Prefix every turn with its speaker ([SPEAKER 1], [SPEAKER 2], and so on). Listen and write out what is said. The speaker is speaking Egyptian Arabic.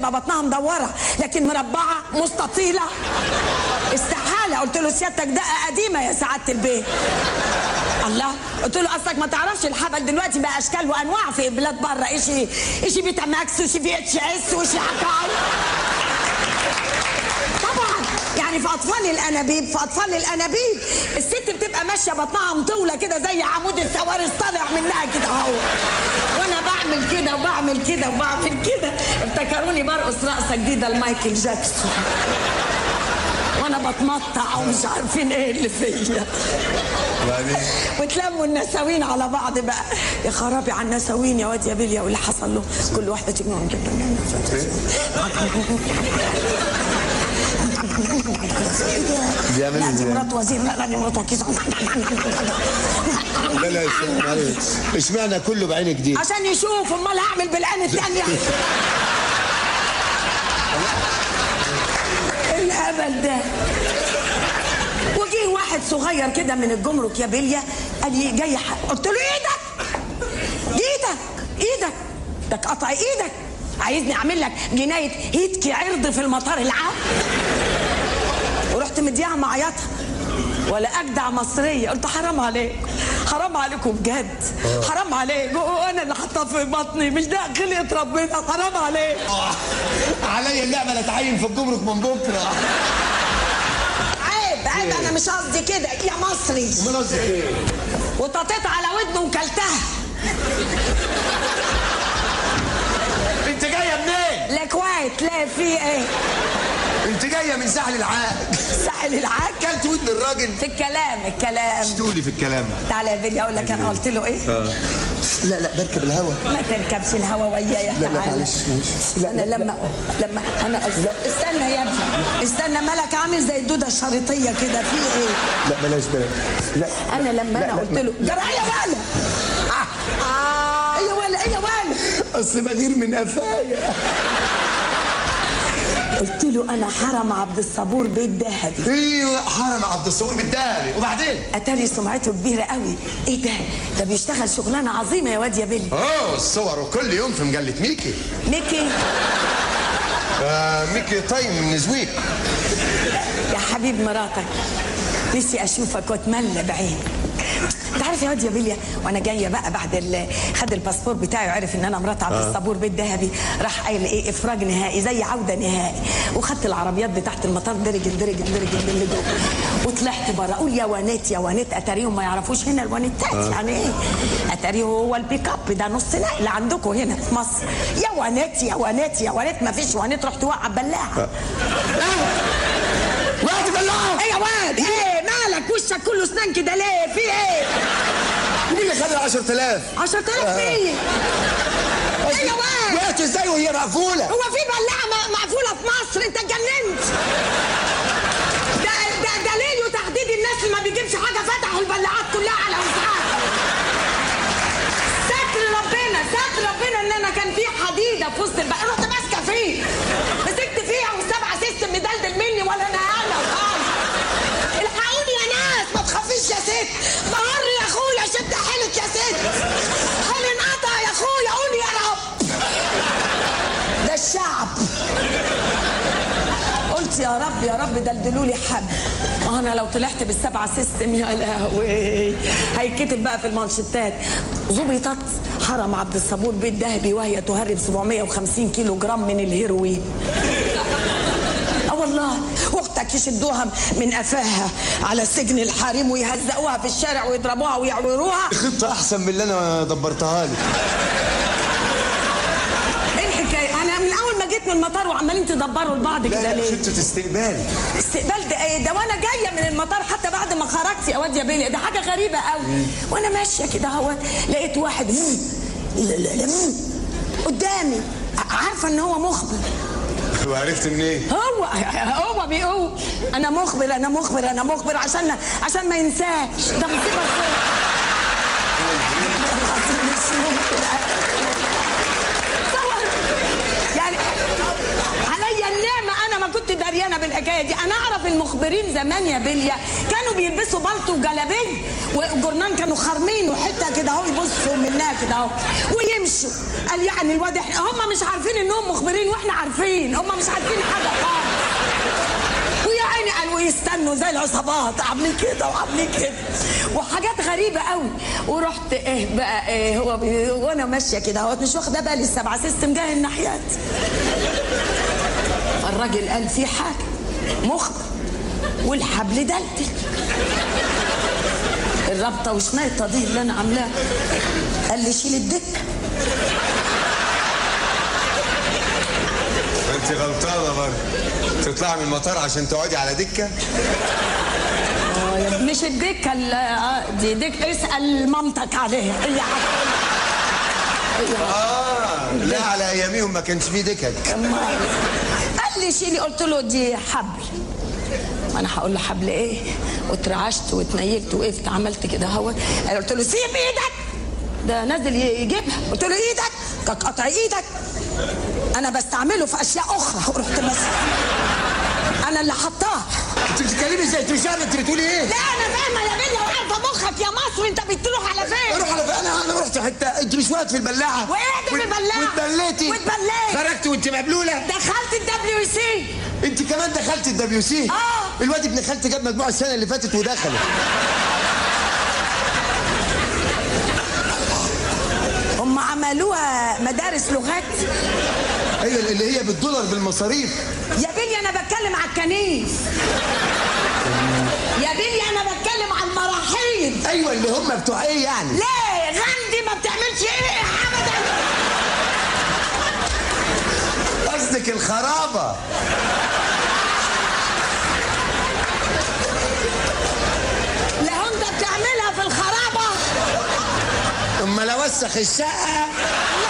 [SPEAKER 1] بطنها مدوره لكن مربعه مستطيله استحاله قلت له سيادتك دقه قديمه يا سعاده البيت الله قلت له اصلك ما تعرفش الحبل دلوقتي بقى اشكال وانواع في بلاد بره اشي اشي بيتا ماكس وشي بي اتش اس وشي عقار طبعا يعني في اطفال الانابيب في اطفال الانابيب الست بتبقى ماشيه بطنها مطوله كده زي عمود الكوارث طالع منها كده اهو وانا بعمل كده وبعمل كده وبعمل كده افتكروني برقص رقصه جديده لمايكل جاكسون وانا بتمطع ومش عارفين ايه اللي فيا
[SPEAKER 2] وبعدين
[SPEAKER 1] وتلموا النساوين على بعض بقى يا خرابي على النساوين يا واد يا بيليا واللي حصل له كل واحده تجنون كده
[SPEAKER 2] بيعمل
[SPEAKER 1] لا دي
[SPEAKER 2] ازاي؟
[SPEAKER 1] مرات وزير لا لا دي مرات وكيل
[SPEAKER 2] لا لا اشمعنى- معلش. اشمعنى كله بعين جديد
[SPEAKER 1] عشان يشوف امال هعمل بالعين الثانيه ايه الهبل ده وجه واحد صغير كده من الجمرك يا بليا قال لي جاي حق قلت له ايدك ايدك ايدك ده قطع ايدك عايزني اعمل لك جنايه هيتكي عرض في المطار العام ورحت مديها معيطها ولا اجدع مصريه قلت حرام عليك حرام عليكم بجد حرام عليك وانا اللي حاطاه في بطني مش ده خلقه ربنا حرام عليك
[SPEAKER 2] عليا اللعبه لا تعين في الجمرك من بكره
[SPEAKER 1] عيب عيب انا مش قصدي كده يا مصري
[SPEAKER 2] امال قصدك ايه؟
[SPEAKER 1] وططيت على ودنه وكلتها
[SPEAKER 2] انت جايه منين؟
[SPEAKER 1] لا كويت لا في ايه
[SPEAKER 2] انت جايه من ساحل العاج
[SPEAKER 1] ساحل العاج
[SPEAKER 2] كلت ودن الراجل
[SPEAKER 1] في الكلام الكلام
[SPEAKER 2] تقولي في الكلام
[SPEAKER 1] تعالى يا بيلي اقول لك انا قلت له ايه
[SPEAKER 2] لا لا بركب الهوا
[SPEAKER 1] ما تركبش الهوا ويايا
[SPEAKER 2] لا لا
[SPEAKER 1] تعالى
[SPEAKER 2] معلش معلش. لا
[SPEAKER 1] انا لما لما انا أز- استنى يا ابني استنى مالك عامل زي الدوده الشريطيه كده في ايه
[SPEAKER 2] لا بلاش بلاش لا
[SPEAKER 1] انا لما
[SPEAKER 2] لا،
[SPEAKER 1] انا
[SPEAKER 2] لا،
[SPEAKER 1] قلت
[SPEAKER 2] ما-
[SPEAKER 1] له جرى يا ولا ايه يا ولا ايه يا ولا
[SPEAKER 2] اصل بغير من قفايا
[SPEAKER 1] قلت له انا حرم عبد الصبور بيت ذهبي
[SPEAKER 2] ايوه حرم عبد الصبور بالدهبي وبعدين
[SPEAKER 1] اتاري سمعته كبيره قوي ايه ده ده بيشتغل شغلانه عظيمه يا واد يا بيلي
[SPEAKER 2] اوه الصور كل يوم في مجله ميكي
[SPEAKER 1] ميكي
[SPEAKER 2] آه ميكي طيب من زويق
[SPEAKER 1] يا حبيب مراتك نفسي اشوفك واتملى بعيني انت عارف يا واد يا بيليا وانا جايه بقى بعد ال- خد الباسبور بتاعي وعرف ان انا مرات عبد الصبور بيت ذهبي راح قايل ايه افراج نهائي زي عوده نهائي وخدت العربيات بتاعت المطار درج درج درج درج وطلعت بره اقول يا وانات يا وانات اتاريهم ما يعرفوش هنا الوانتات يعني ايه اتاريه هو البيك اب ده نص نقل عندكم هنا في مصر يا وانات يا وانات يا وانات ما فيش وانات رحت واقعه بلاعه
[SPEAKER 2] وقت بلاعه
[SPEAKER 1] ايه يا واد ايه مالك وشك كله اسنان كده ليه في ايه
[SPEAKER 2] مين اللي خد ال 10000
[SPEAKER 1] 10000 ايه ايه يا واد
[SPEAKER 2] وقت ازاي وهي مقفوله
[SPEAKER 1] هو في بلاعه م- مقفوله في مصر انت اتجننت ده ده دليل وتحديد الناس اللي ما بيجيبش حاجه فتحوا البلاعات كلها على وسعها ستر ربنا ستر ربنا ان انا كان في حديده في وسط البقى رحت ماسكه فيه مسكت فيها والسبعه سيستم مدلدل مني ولا انا انا خالص الحقوني يا ناس ما تخافيش يا ست نهار يا اخويا شد حيلك يا ست حيل انقطع يا اخويا قولي يا رب ده الشعب قلت يا رب يا رب دلدلوا لي حد ما انا لو طلعت بالسبعه سيستم يا لهوي هيتكتب بقى في المانشيتات ظبطت حرم عبد الصبور بيت ذهبي وهي تهرب 750 كيلو جرام من الهيروين اه والله اختك يشدوها من قفاها على سجن الحريم ويهزقوها في الشارع ويضربوها ويعوروها
[SPEAKER 2] خطه احسن من اللي انا دبرتها لي
[SPEAKER 1] ايه الحكايه انا من اول ما جيت من المطار وعمالين تدبروا لبعض كده
[SPEAKER 2] لا
[SPEAKER 1] ليه
[SPEAKER 2] خطه استقبال
[SPEAKER 1] استقبال ده ايه ده وانا جايه من المطار حتى بعد ما خرجت يا واد يا بيلي ده حاجه غريبه قوي وانا ماشيه كده اهوت لقيت واحد مم. لا لا لا مم. قدامي ع- عارفه ان هو مخبر
[SPEAKER 2] وعرفت منين؟
[SPEAKER 1] هو هو بيقول انا مخبر انا مخبر انا مخبر عشان عشان ما ينساش ده مصيبه تصور يعني عليا النعمه انا ما كنت دريانه بالحكايه الحكايه دي انا اعرف المخبرين زمان يا بليا كانوا بيلبسوا بلطو وجلابيه والجرنان كانوا خارمين وحته كده اهو يبصوا منها كده اهو ويمشوا قال يعني الواد احنا هم مش عارفين انهم مخبرين واحنا عارفين هم مش عارفين حاجه خالص ويا عيني قالوا يستنوا زي العصابات عاملين كده وعاملين كده وحاجات غريبه قوي ورحت ايه بقى ايه هو بي وانا ماشيه كده اهوت مش واخده بالي السبعه سيستم جاي الناحيات الراجل قال في حاجه مخبر والحبل دلدل الرابطه وشنيطه دي اللي انا عاملاها قال لي شيل الدكه
[SPEAKER 2] انت غلطانه برضه تطلعي من المطار عشان تقعدي على دكه
[SPEAKER 1] آه، يا ابني مش الدكه ال- آه، دي دك اسال مامتك عليها هي هتقول هي
[SPEAKER 2] اه لا على اياميهم ما كانش فيه دكك
[SPEAKER 1] أمال. قال لي شيلي قلت له دي حبل ما انا هقول له حبل ايه واترعشت واتنيلت وقفت عملت كده اهو قلت له سيب ايدك ده نازل يجيبها قلت له ايدك كك قطع ايدك انا بستعمله في اشياء اخرى ورحت بس انا اللي حطاه
[SPEAKER 2] انت بتتكلمي ازاي انت مش فاهمه انت بتقولي ايه
[SPEAKER 1] لا انا فاهمه يا بنيا وعارفه مخك يا مصر انت بتروح على فين
[SPEAKER 2] اروح على انا انا رحت حته انت مش وقت في البلاعه
[SPEAKER 1] وقعت في
[SPEAKER 2] وات-
[SPEAKER 1] البلاعة.
[SPEAKER 2] واتبليتي
[SPEAKER 1] واتبليت.
[SPEAKER 2] خرجت وانت مبلوله
[SPEAKER 1] دخلت الدبليو سي
[SPEAKER 2] انت كمان دخلت الدبليو سي
[SPEAKER 1] آه.
[SPEAKER 2] الواد ابن خالتي جاب مجموع السنه اللي فاتت ودخل
[SPEAKER 1] هم عملوها مدارس لغات
[SPEAKER 2] ايوه اللي هي بالدولار بالمصاريف
[SPEAKER 1] يا بني انا بتكلم على الكنيس يا بني انا بتكلم على المراحيض
[SPEAKER 2] ايوه اللي هم بتوع ايه يعني
[SPEAKER 1] ليه غندي ما بتعملش ايه ابدا
[SPEAKER 2] قصدك الخرابه
[SPEAKER 1] لا انت بتعملها في الخرابه
[SPEAKER 2] اما لو وسخ الشقه